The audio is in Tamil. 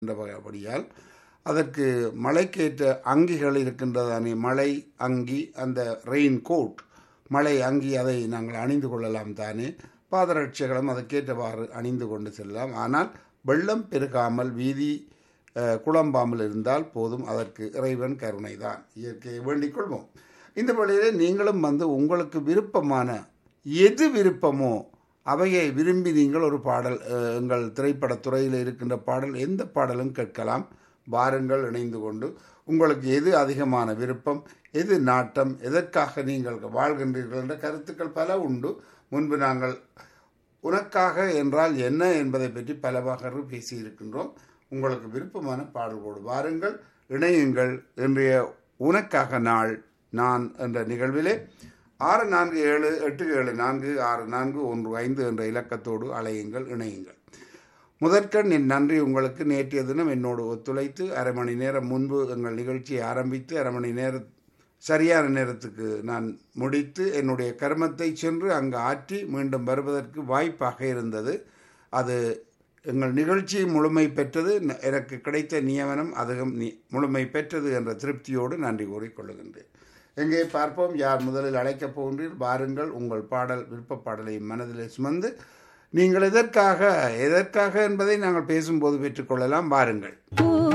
என்றபடியால் அதற்கு மழைக்கேற்ற அங்கிகள் இருக்கின்றதானே மழை அங்கி அந்த ரெயின் கோட் மழை அங்கி அதை நாங்கள் அணிந்து கொள்ளலாம் தானே பாதரட்சைகளும் அதற்கேற்றவாறு அணிந்து கொண்டு செல்லலாம் ஆனால் வெள்ளம் பெருகாமல் வீதி அஹ், குழம்பாமல் இருந்தால் போதும் அதற்கு இறைவன் கருணை தான் இயற்கையை வேண்டிக் கொள்வோம் இந்த வழியிலே நீங்களும் வந்து உங்களுக்கு விருப்பமான எது விருப்பமோ அவையை விரும்பி நீங்கள் ஒரு பாடல் அஹ், எங்கள் திரைப்படத் துறையில் இருக்கின்ற பாடல் எந்த பாடலும் கேட்கலாம் வாருங்கள் இணைந்து கொண்டு உங்களுக்கு எது அதிகமான விருப்பம் எது நாட்டம் எதற்காக நீங்கள் வாழ்கின்றீர்கள் என்ற கருத்துக்கள் பல உண்டு முன்பு நாங்கள் உனக்காக என்றால் என்ன என்பதை பற்றி பலவாக பேசியிருக்கின்றோம் உங்களுக்கு விருப்பமான பாடல்களோடு வாருங்கள் இணையுங்கள் இன்றைய உனக்காக நாள் நான் என்ற நிகழ்விலே ஆறு நான்கு ஏழு எட்டு ஏழு நான்கு ஆறு நான்கு ஒன்று ஐந்து என்ற இலக்கத்தோடு அலையுங்கள் இணையுங்கள் முதற்கண் என் நன்றி உங்களுக்கு நேற்றைய தினம் என்னோடு ஒத்துழைத்து அரை மணி நேரம் முன்பு எங்கள் நிகழ்ச்சியை ஆரம்பித்து அரை மணி நேர சரியான நேரத்துக்கு நான் முடித்து என்னுடைய கர்மத்தை சென்று அங்கு ஆற்றி மீண்டும் வருவதற்கு வாய்ப்பாக இருந்தது அது எங்கள் நிகழ்ச்சி முழுமை பெற்றது ந- எனக்கு கிடைத்த நியமனம் அதுவும் நி- முழுமை பெற்றது என்ற திருப்தியோடு நன்றி கூறிக்கொள்ளுகின்றேன் எங்கே பார்ப்போம் யார் முதலில் அழைக்கப் போகின்றீர் வாருங்கள் உங்கள் பாடல் விருப்ப பாடலை மனதிலே சுமந்து நீங்கள் எதற்காக எதற்காக என்பதை நாங்கள் பேசும்போது பெற்றுக்கொள்ளலாம் வாருங்கள்